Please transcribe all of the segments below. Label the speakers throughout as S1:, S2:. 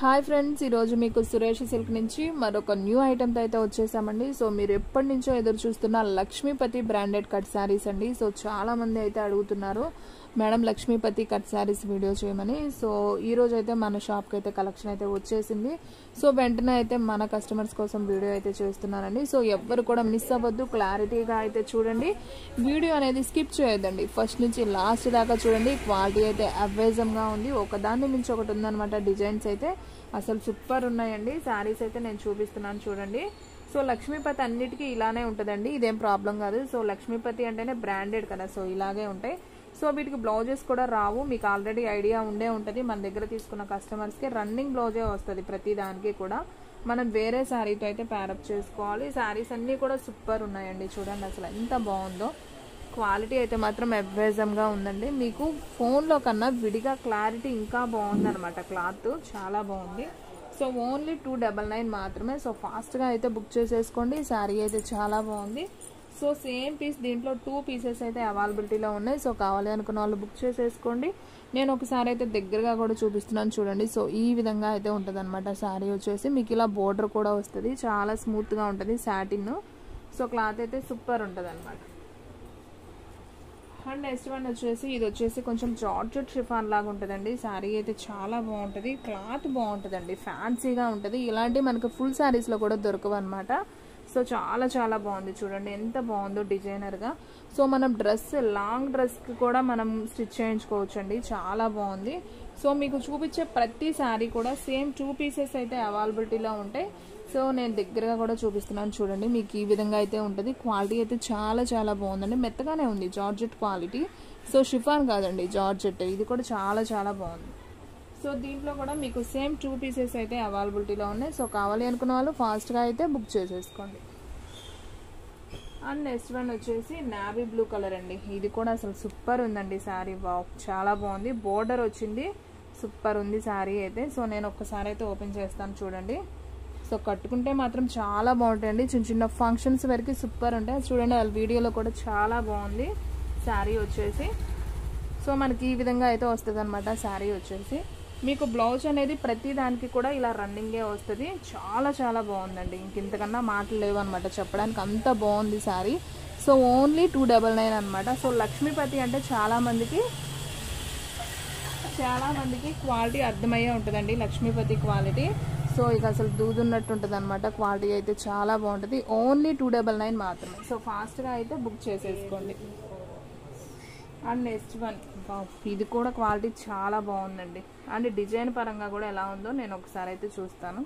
S1: hi friends ఈరోజు మీకు Suresh silk నుంచి మరొక న్యూ ఐటెంతో అయితే వచ్చేసామండి సో మీరు ఎప్పటి నుంచో ఎదురు చూస్తున్న లక్ష్మీపతి బ్రాండెడ్ కట్ శారీస్ అండి సో చాలా మంది అయితే అడుగుతున్నారు madam Lakshmipathi cut saris video చేయమని సో ఈ రోజు అయితే మన షాప్కి అయితే కలెక్షన్ అయితే వచ్చేసింది సో వెంటనే అయితే మన కస్టమర్స్ కోసం వీడియో అయితే చేస్తున్నానండి సో ఎవ్వరు కూడా మిస్ అవ్వద్దు క్లారిటీగా అయితే చూడండి వీడియో అనేది స్కిప్ చేయొద్దండి ఫస్ట్ నుంచి లాస్ట్ దాకా చూడండి క్వాలిటీ అయితే అవేజంగా ఉంది ఒకదాన్ని మించి ఒకటి ఉందన్నమాట డిజైన్స్ అయితే అసలు సూపర్ ఉన్నాయండి శారీస్ అయితే నేను చూపిస్తున్నాను చూడండి సో లక్ష్మీపతి అన్నిటికీ ఇలానే ఉంటుందండి ఇదేం ప్రాబ్లం కాదు సో లక్ష్మీపతి అంటేనే బ్రాండెడ్ కదా సో ఇలాగే ఉంటాయి సో వీటికి బ్లౌజెస్ కూడా రావు మీకు ఆల్రెడీ ఐడియా ఉండే ఉంటుంది మన దగ్గర తీసుకున్న కస్టమర్స్కి రన్నింగ్ బ్లౌజే వస్తుంది ప్రతి దానికి కూడా మనం వేరే శారీతో అయితే ప్యారప్ చేసుకోవాలి శారీస్ అన్నీ కూడా సూపర్ ఉన్నాయండి చూడండి అసలు ఎంత బాగుందో క్వాలిటీ అయితే మాత్రం అవేజంగా ఉందండి మీకు ఫోన్లో కన్నా విడిగా క్లారిటీ ఇంకా బాగుందన్నమాట క్లాత్ చాలా బాగుంది so only two double nine మాత్రమే సో ఫాస్ట్గా అయితే బుక్ చేసేసుకోండి శారీ అయితే చాలా బాగుంది సో సేమ్ పీస్ దీంట్లో టూ పీసెస్ అయితే అవైలబిలిటీలో ఉన్నాయి సో కావాలి అనుకున్న వాళ్ళు బుక్ చేసేసుకోండి నేను ఒకసారి అయితే దగ్గరగా కూడా చూపిస్తున్నాను చూడండి సో ఈ విధంగా అయితే ఉంటుంది అనమాట శారీ వచ్చేసి మీకు ఇలా బోర్డర్ కూడా వస్తుంది చాలా స్మూత్గా ఉంటుంది సాటిన్ సో క్లాత్ అయితే సూపర్ ఉంటుంది అనమాట అండ్ నెక్స్ట్ వన్ వచ్చేసి ఇది వచ్చేసి కొంచెం జార్జెట్ షిఫాన్ లాగా ఉంటుందండి శారీ అయితే చాలా బాగుంటుంది క్లాత్ బాగుంటుందండి ఫ్యాన్సీగా ఉంటుంది ఇలాంటి మనకు ఫుల్ శారీస్లో కూడా దొరకవు అనమాట సో చాలా చాలా బాగుంది చూడండి ఎంత బాగుందో డిజైనర్గా సో మనం డ్రెస్ లాంగ్ డ్రెస్కి కూడా మనం స్టిచ్ చేయించుకోవచ్చు అండి చాలా బాగుంది సో మీకు చూపించే ప్రతి శారీ కూడా సేమ్ టూ పీసెస్ అయితే అవైలబిలిటీలో ఉంటాయి సో నేను దగ్గరగా కూడా చూపిస్తున్నాను చూడండి మీకు ఈ విధంగా అయితే ఉంటుంది క్వాలిటీ అయితే చాలా చాలా బాగుందండి మెత్తగానే ఉంది జార్జెట్ క్వాలిటీ సో షిఫాన్ కాదండి జార్జెట్ ఇది కూడా చాలా చాలా బాగుంది సో దీంట్లో కూడా మీకు సేమ్ టూ పీసెస్ అయితే అవైలబిలిటీలో ఉన్నాయి సో కావాలి అనుకున్న వాళ్ళు ఫాస్ట్గా అయితే బుక్ చేసేసుకోండి అండ్ నెక్స్ట్ వన్ వచ్చేసి నావీ బ్లూ కలర్ అండి ఇది కూడా అసలు సూపర్ ఉందండి శారీ వావ్ చాలా బాగుంది బోర్డర్ వచ్చింది సూపర్ ఉంది శారీ అయితే సో నేను ఒక్కసారి అయితే ఓపెన్ చేస్తాను చూడండి సో కట్టుకుంటే మాత్రం చాలా బాగుంటాయండి చిన్న చిన్న ఫంక్షన్స్ వరకు సూపర్ ఉంటాయి చూడండి వాళ్ళ వీడియోలో కూడా చాలా బాగుంది శారీ వచ్చేసి సో మనకి ఈ విధంగా అయితే వస్తుంది అనమాట శారీ వచ్చేసి మీకు బ్లౌజ్ అనేది ప్రతి దానికి కూడా ఇలా రన్నింగే వస్తుంది చాలా చాలా బాగుందండి ఇంక ఇంతకన్నా మాటలు లేవు అనమాట చెప్పడానికి అంత బాగుంది sari so only two double nine అనమాట సో లక్ష్మీపతి అంటే చాలామందికి చాలామందికి క్వాలిటీ అర్థమయ్యే ఉంటుందండి లక్ష్మీపతి క్వాలిటీ సో ఇక అసలు దూదున్నట్టు ఉంటుంది అనమాట క్వాలిటీ అయితే చాలా బాగుంటుంది ఓన్లీ టూ డబల్ నైన్ మాత్రమే సో ఫాస్ట్గా అయితే బుక్ చేసేసుకోండి అండ్ నెక్స్ట్ వన్ ఇది కూడా క్వాలిటీ చాలా బాగుందండి అండ్ డిజైన్ పరంగా కూడా ఎలా ఉందో నేను ఒకసారి అయితే చూస్తాను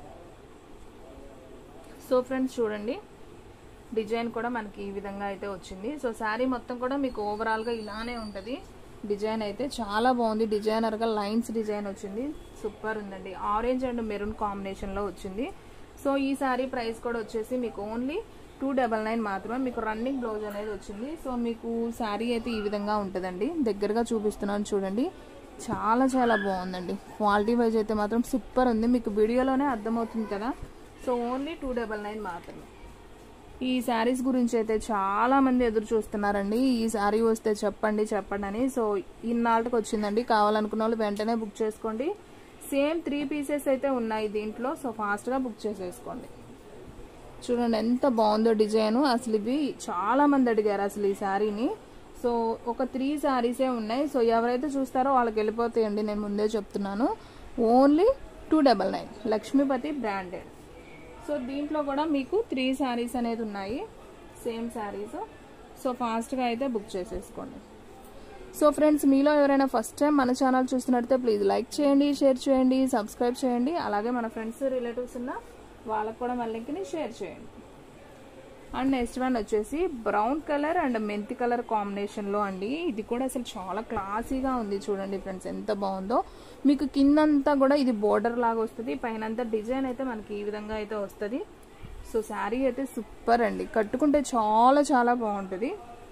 S1: సో ఫ్రెండ్స్ చూడండి డిజైన్ కూడా మనకి ఈ విధంగా అయితే వచ్చింది సో శారీ మొత్తం కూడా మీకు ఓవరాల్గా ఇలానే ఉంటుంది డిజైన్ అయితే చాలా బాగుంది డిజైనర్గా లైన్స్ డిజైన్ వచ్చింది సూపర్ ఉందండి ఆరెంజ్ అండ్ మెరూన్ కాంబినేషన్లో వచ్చింది సో ఈ శారీ ప్రైస్ కూడా వచ్చేసి మీకు ఓన్లీ టూ డబల్ నైన్ మాత్రమే మీకు రన్నింగ్ బ్లౌజ్ అనేది వచ్చింది సో మీకు శారీ అయితే ఈ విధంగా ఉంటుందండి దగ్గరగా చూపిస్తున్నాను చూడండి చాలా చాలా బాగుందండి క్వాలిటీ వైజ్ అయితే మాత్రం సూపర్ ఉంది మీకు వీడియోలోనే అర్థమవుతుంది కదా so only two double nine మాత్రమే ఈ శారీస్ గురించి అయితే చాలా మంది ఎదురు చూస్తున్నారండి ఈ శారీ వస్తే చెప్పండి చెప్పండి అని సో ఇన్నాళ్ళకి వచ్చిందండి కావాలనుకున్న వాళ్ళు వెంటనే బుక్ చేసుకోండి సేమ్ త్రీ పీసెస్ అయితే ఉన్నాయి దీంట్లో సో ఫాస్ట్గా బుక్ చేసేసుకోండి చూడండి ఎంత బాగుందో డిజైన్ అసలు ఇవి చాలా మంది అడిగారు అసలు ఈ శారీని సో ఒక త్రీ శారీసే ఉన్నాయి సో ఎవరైతే చూస్తారో వాళ్ళకి వెళ్ళిపోతాయండి నేను ముందే చెప్తున్నాను only two double nine Lakshmipathi branded so దీంట్లో కూడా మీకు త్రీ శారీస్ అనేది ఉన్నాయి సేమ్ శారీస్ సో ఫాస్ట్గా అయితే బుక్ చేసేసుకోండి సో ఫ్రెండ్స్ మీలో ఎవరైనా ఫస్ట్ టైం మన ఛానల్ చూస్తున్నట్టయితే ప్లీజ్ లైక్ చేయండి షేర్ చేయండి సబ్స్క్రైబ్ చేయండి అలాగే మన ఫ్రెండ్స్ రిలేటివ్స్ ఉన్న వాళ్ళకు కూడా మన లింక్ని షేర్ చేయండి అండ్ నెక్స్ట్ వన్ వచ్చేసి బ్రౌన్ కలర్ అండ్ మెంతి కలర్ కాంబినేషన్లో అండి ఇది కూడా అసలు చాలా క్లాసీగా ఉంది చూడండి ఫ్రెండ్స్ ఎంత బాగుందో మీకు కిందంతా కూడా ఇది బోర్డర్ లాగా వస్తుంది పైన డిజైన్ అయితే మనకి ఈ విధంగా అయితే వస్తుంది సో శారీ అయితే సూపర్ అండి కట్టుకుంటే చాలా చాలా బాగుంటుంది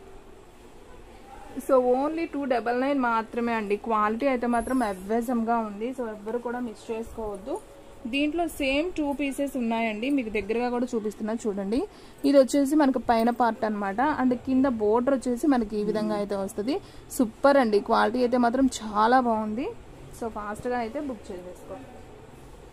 S1: so only two double nine మాత్రమే అండి క్వాలిటీ అయితే మాత్రం అవ్వేజంగా ఉంది సో ఎవ్వరు కూడా మిస్ చేసుకోవద్దు దీంట్లో సేమ్ టూ పీసెస్ ఉన్నాయండి మీకు దగ్గరగా కూడా చూపిస్తున్నా చూడండి ఇది వచ్చేసి మనకు పైన పార్ట్ అనమాట అండ్ కింద బోర్డర్ వచ్చేసి మనకి ఈ విధంగా అయితే వస్తుంది సూపర్ అండి క్వాలిటీ అయితే మాత్రం చాలా బాగుంది సో ఫాస్ట్గా అయితే బుక్ చేసేసుకోండి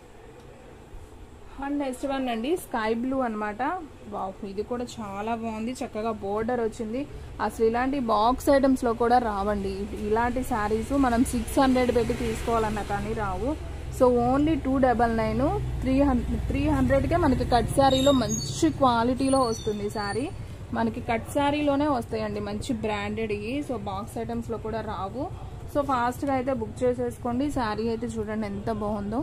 S1: అండ్ నెక్స్ట్ వన్ అండి స్కై బ్లూ అనమాట వావ్ ఇది కూడా చాలా బాగుంది చక్కగా బోర్డర్ వచ్చింది అసలు ఇలాంటి బాక్స్ ఐటమ్స్లో కూడా రావండి ఇలాంటి శారీస్ మనం సిక్స్ హండ్రెడ్ పెట్టి తీసుకోవాలన్నా కానీ రావు so only two double nine three hundred three హండ్రెడ్కే మనకి కట్ శారీలో మంచి క్వాలిటీలో వస్తుంది శారీ మనకి కట్ శారీలోనే వస్తాయండి మంచి బ్రాండెడ్ సో బాక్స్ ఐటమ్స్లో కూడా రావు సో ఫాస్ట్గా అయితే బుక్ చేసేసుకోండి శారీ అయితే చూడండి ఎంత బాగుందో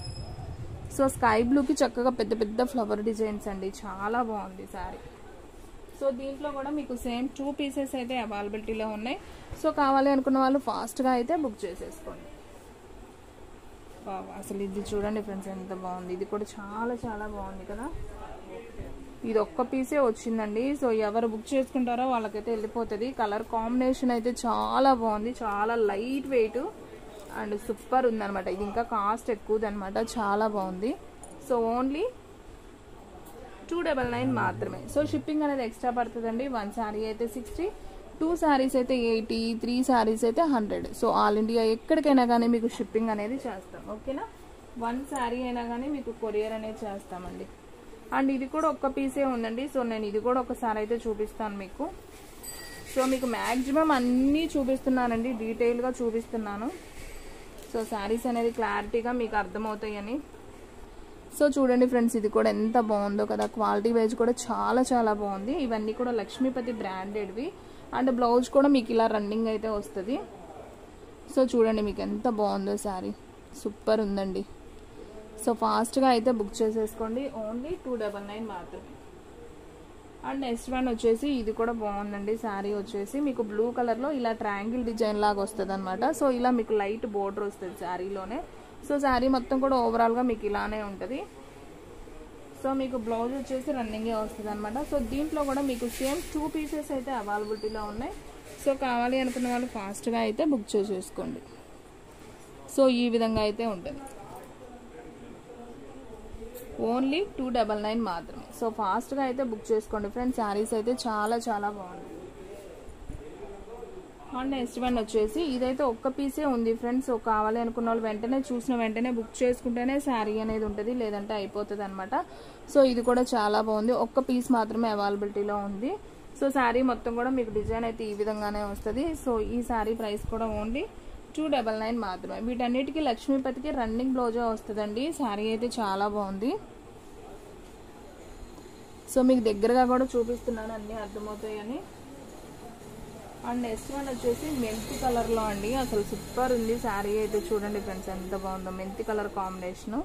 S1: సో స్కై బ్లూకి చక్కగా పెద్ద పెద్ద ఫ్లవర్ డిజైన్స్ అండి చాలా బాగుంది శారీ సో దీంట్లో కూడా మీకు సేమ్ టూ పీసెస్ అయితే అవైలబిలిటీలో ఉన్నాయి సో కావాలి అనుకున్న వాళ్ళు ఫాస్ట్గా అయితే బుక్ చేసేసుకోండి వావ్, అసలు ఇది చూడండి ఫ్రెండ్స్ ఎంత బాగుంది ఇది కూడా చాలా చాలా బాగుంది కదా ఇది ఒక్క పీసే వచ్చిందండి సో ఎవరు బుక్ చేసుకుంటారో వాళ్ళకైతే వెళ్ళిపోతుంది కలర్ కాంబినేషన్ అయితే చాలా బాగుంది చాలా లైట్ వెయిట్ అండ్ సూపర్ ఉందన్నమాట ఇది ఇంకా కాస్ట్ ఎక్కువది అనమాట చాలా బాగుంది so only two double nine మాత్రమే సో షిప్పింగ్ అనేది ఎక్స్ట్రా పడుతుందండి వన్ శారీ అయితే సిక్స్టీ టూ శారీస్ అయితే ఎయిటీ త్రీ శారీస్ అయితే హండ్రెడ్ సో ఆల్ ఇండియా ఎక్కడికైనా కానీ మీకు షిప్పింగ్ అనేది చేస్తాం ఓకేనా వన్ శారీ అయినా కానీ మీకు కొరియర్ అనేది చేస్తామండి అండ్ ఇది కూడా ఒక్క పీసే ఉందండి సో నేను ఇది కూడా ఒకసారి అయితే చూపిస్తాను మీకు సో మీకు మ్యాక్సిమం అన్నీ చూపిస్తున్నానండి డీటెయిల్గా చూపిస్తున్నాను సో శారీస్ అనేది క్లారిటీగా మీకు అర్థమవుతాయని సో చూడండి ఫ్రెండ్స్ ఇది కూడా ఎంత బాగుందో కదా క్వాలిటీ వైజ్ కూడా చాలా చాలా బాగుంది ఇవన్నీ కూడా లక్ష్మీపతి బ్రాండెడ్వి అండ్ బ్లౌజ్ కూడా మీకు ఇలా రన్నింగ్ అయితే వస్తుంది సో చూడండి మీకు ఎంత బాగుందో శారీ సూపర్ ఉందండి సో ఫాస్ట్గా అయితే బుక్ చేసేసుకోండి ఓన్లీ టూ డబల్ నైన్ మాత్రమే అండ్ నెక్స్ట్ వన్ వచ్చేసి ఇది కూడా బాగుందండి శారీ వచ్చేసి మీకు బ్లూ కలర్లో ఇలా ట్రయాంగిల్ డిజైన్ లాగా వస్తుంది అనమాట సో ఇలా మీకు లైట్ బోర్డర్ వస్తుంది శారీలోనే సో శారీ మొత్తం కూడా ఓవరాల్గా మీకు ఇలానే ఉంటుంది సో మీకు బ్లౌజ్ వచ్చేసి రన్నింగే వస్తుంది అనమాట సో దీంట్లో కూడా మీకు సేమ్ టూ పీసెస్ అయితే అవైలబిలిటీలో ఉన్నాయి సో కావాలి అనుకున్న వాళ్ళు ఫాస్ట్గా అయితే బుక్ చేసేసుకోండి సో ఈ విధంగా అయితే ఉంటుంది ఓన్లీ టూ డబల్ నైన్ మాత్రమే సో ఫాస్ట్గా అయితే బుక్ చేసుకోండి ఫ్రెండ్స్ శారీస్ అయితే చాలా చాలా బాగుంది అండ్ నెక్స్ట్ వన్ వచ్చేసి ఇదైతే ఒక్క పీసే ఉంది ఫ్రెండ్స్ సో కావాలి అనుకున్న వాళ్ళు వెంటనే చూసిన వెంటనే బుక్ చేసుకుంటేనే శారీ అనేది ఉంటుంది లేదంటే అయిపోతుంది అనమాట సో ఇది కూడా చాలా బాగుంది ఒక్క పీస్ మాత్రమే అవైలబిలిటీలో ఉంది సో శారీ మొత్తం కూడా మీకు డిజైన్ అయితే ఈ విధంగానే వస్తుంది సో ఈ శారీ ప్రైస్ కూడా ఓన్లీ టూ డబల్ నైన్ మాత్రమే వీటన్నిటికీ లక్ష్మీపతికి రన్నింగ్ బ్లౌజే వస్తుందండి శారీ అయితే చాలా బాగుంది సో మీకు దగ్గరగా కూడా చూపిస్తున్నాను అన్నీ అర్థమవుతాయని అండ్ నెక్స్ట్ వన్ వచ్చేసి మెంతి కలర్లో అండి అసలు సూపర్ ఉంది శారీ అయితే చూడండి ఫ్రెండ్స్ ఎంత బాగుందో మెంతి కలర్ కాంబినేషను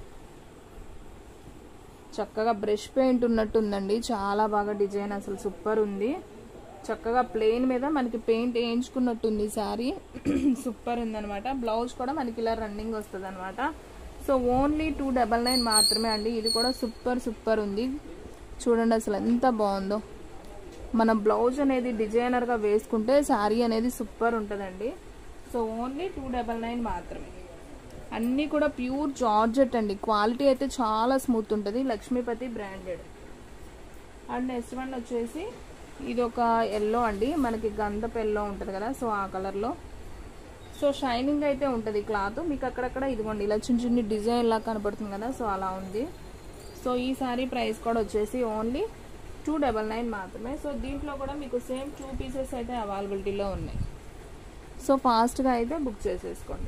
S1: చక్కగా బ్రష్ పెయింట్ ఉన్నట్టు ఉందండి చాలా బాగా డిజైన్ అసలు సూపర్ ఉంది చక్కగా ప్లెయిన్ మీద మనకి పెయింట్ వేయించుకున్నట్టుంది శారీ సూపర్ ఉందనమాట బ్లౌజ్ కూడా మనకి ఇలా రన్నింగ్ వస్తుంది అనమాట so only two double nine మాత్రమే అండి ఇది కూడా సూపర్ సూపర్ ఉంది చూడండి అసలు ఎంత బాగుందో మన బ్లౌజ్ అనేది డిజైనర్గా వేసుకుంటే శారీ అనేది సూపర్ ఉంటుందండి so only two double nine మాత్రమే అన్నీ కూడా ప్యూర్ జార్జెట్ అండి క్వాలిటీ అయితే చాలా స్మూత్ ఉంటుంది Lakshmipathi branded and next one వచ్చేసి ఇది ఒక ఎల్లో అండి మనకి గంధపు ఎల్లో ఉంటుంది కదా సో ఆ కలర్లో సో షైనింగ్ అయితే ఉంటుంది క్లాత్ మీకు అక్కడక్కడ ఇదిగోండి ఇలా చిన్న చిన్న డిజైన్ లాగా కనపడుతుంది కదా సో అలా ఉంది సో ఈ సారీ ప్రైస్ కూడా వచ్చేసి ఓన్లీ టూ డబల్ నైన్ మాత్రమే సో దీంట్లో కూడా మీకు సేమ్ టూ పీసెస్ అయితే అవైలబిలిటీలో ఉన్నాయి సో ఫాస్ట్గా అయితే బుక్ చేసేసుకోండి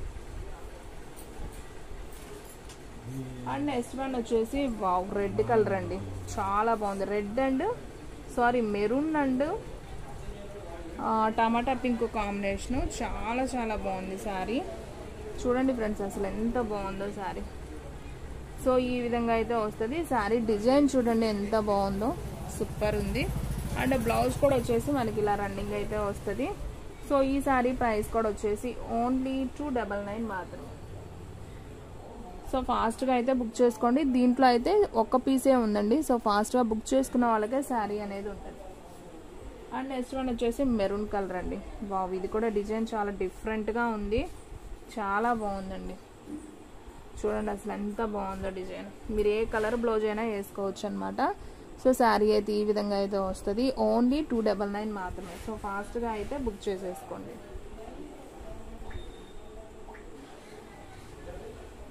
S1: అండ్ నెక్స్ట్ వన్ వచ్చేసి వావ్ రెడ్ కలర్ అండి చాలా బాగుంది red and sari maroon and టమాటా పింక్ కాంబినేషను చాలా చాలా బాగుంది శారీ చూడండి ఫ్రెండ్స్ అసలు ఎంత బాగుందో శారీ సో ఈ విధంగా అయితే వస్తుంది శారీ డిజైన్ చూడండి ఎంత బాగుందో సూపర్ ఉంది అండ్ బ్లౌజ్ కూడా వచ్చేసి మనకి ఇలా రన్నింగ్ అయితే వస్తుంది సో ఈ శారీ ప్రైస్ కూడా వచ్చేసి ఓన్లీ టూ డబల్ నైన్ మాత్రమే సో ఫాస్ట్గా అయితే బుక్ చేసుకోండి దీంట్లో అయితే ఒక్క పీసే ఉందండి సో ఫాస్ట్గా బుక్ చేసుకున్న వాళ్ళకే శారీ అనేది ఉంటుంది అండ్ నెక్స్ట్ వన్ వచ్చేసి మెరూన్ కలర్ అండి బాబు ఇది కూడా డిజైన్ చాలా డిఫరెంట్గా ఉంది చాలా బాగుందండి చూడండి అసలు ఎంత బాగుందో డిజైన్ మీరు ఏ కలర్ బ్లౌజ్ అయినా వేసుకోవచ్చు అనమాట సో శారీ అయితే ఈ విధంగా అయితే వస్తుంది ఓన్లీ టూ డబల్ నైన్ మాత్రమే సో ఫాస్ట్గా అయితే బుక్ చేసేసుకోండి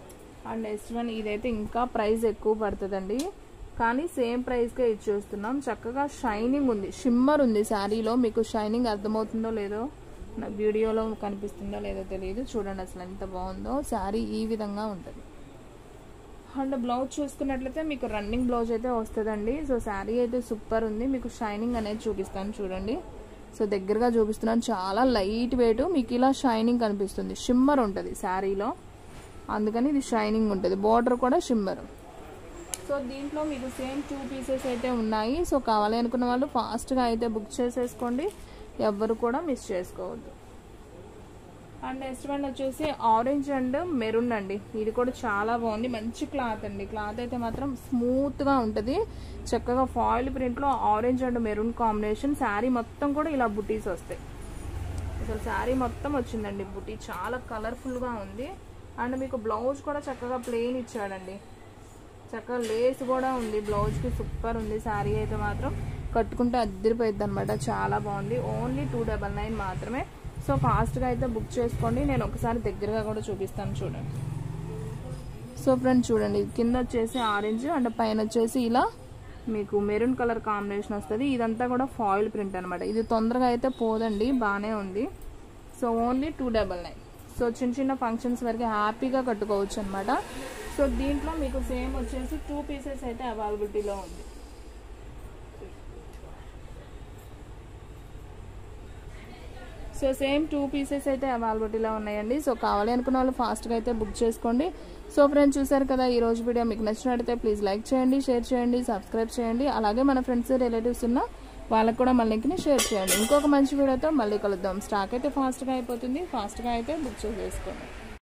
S1: అండ్ నెక్స్ట్ వన్ ఇదైతే ఇంకా ప్రైస్ ఎక్కువ పడుతుందండి కానీ సేమ్ ప్రైస్కే ఇచ్చేస్తున్నాం చక్కగా షైనింగ్ ఉంది షిమ్మర్ ఉంది శారీలో మీకు షైనింగ్ అర్థమవుతుందో లేదో నా వీడియోలో కనిపిస్తుందో లేదో తెలియదు చూడండి అసలు ఎంత బాగుందో శారీ ఈ విధంగా ఉంటుంది అండ్ బ్లౌజ్ చూసుకున్నట్లయితే మీకు రన్నింగ్ బ్లౌజ్ అయితే వస్తుందండి సో శారీ అయితే సూపర్ ఉంది మీకు షైనింగ్ అనేది చూపిస్తాను చూడండి సో దగ్గరగా చూపిస్తున్నాను చాలా లైట్ వెయిట్ మీకు ఇలా షైనింగ్ కనిపిస్తుంది షిమ్మర్ ఉంటుంది శారీలో అందుకని ఇది షైనింగ్ ఉంటుంది బార్డర్ కూడా షిమ్మర్ సో దీంట్లో మీకు సేమ్ టూ పీసెస్ అయితే ఉన్నాయి సో కావాలి అనుకున్న వాళ్ళు ఫాస్ట్గా అయితే బుక్ చేసేసుకోండి ఎవ్వరు కూడా మిస్ చేసుకోవద్దు అండ్ నెక్స్ట్ వన్ వచ్చేసి ఆరెంజ్ అండ్ మెరూన్ అండి ఇది కూడా చాలా బాగుంది మంచి క్లాత్ అండి క్లాత్ అయితే మాత్రం స్మూత్గా ఉంటుంది చక్కగా ఫాయిల్ ప్రింట్లో orange and maroon combination sari మొత్తం కూడా ఇలా బుటీస్ వస్తాయి అసలు శారీ మొత్తం వచ్చిందండి బుటీ చాలా కలర్ఫుల్గా ఉంది అండ్ మీకు బ్లౌజ్ కూడా చక్కగా ప్లెయిన్ ఇచ్చాడండి చక్కగా లేస్ కూడా ఉంది బ్లౌజ్కి సూపర్ ఉంది శారీ అయితే మాత్రం కట్టుకుంటే అద్దరిపోయింది అనమాట చాలా బాగుంది ఓన్లీ టూ డబల్ నైన్ మాత్రమే సో ఫాస్ట్గా అయితే బుక్ చేసుకోండి నేను ఒకసారి దగ్గరగా కూడా చూపిస్తాను చూడండి సో ఫ్రెండ్స్ చూడండి కింద వచ్చేసి ఆరెంజ్ అండ్ పైన వచ్చేసి ఇలా మీకు మెరూన్ కలర్ కాంబినేషన్ వస్తుంది ఇదంతా కూడా ఫాయిల్ ప్రింట్ అనమాట ఇది తొందరగా అయితే పోదండి బాగానే ఉంది so only two double nine so చిన్న చిన్న ఫంక్షన్స్ వరకు హ్యాపీగా కట్టుకోవచ్చు అనమాట సో దీంట్లో మీకు సేమ్ వచ్చేసి టూ పీసెస్ అయితే అవైలబిలిటీలో ఉంది సో సేమ్ టూ పీసెస్ అయితే అవైలబిలిటీలో ఉన్నాయండి సో కావాలి అనుకున్న వాళ్ళు ఫాస్ట్గా అయితే బుక్ చేసుకోండి సో ఫ్రెండ్స్ చూసారు కదా ఈ రోజు వీడియో మీకు నచ్చినట్టయితే ప్లీజ్ లైక్ చేయండి షేర్ చేయండి సబ్స్క్రైబ్ చేయండి అలాగే మన ఫ్రెండ్స్ రిలేటివ్స్ ఉన్న వాళ్ళకు కూడా మన లింక్ని షేర్ చేయండి ఇంకొక మంచి వీడియోతో మళ్ళీ కలుద్దాం స్టాక్ అయితే ఫాస్ట్గా అయిపోతుంది ఫాస్ట్గా అయితే బుక్ చేసేసుకోండి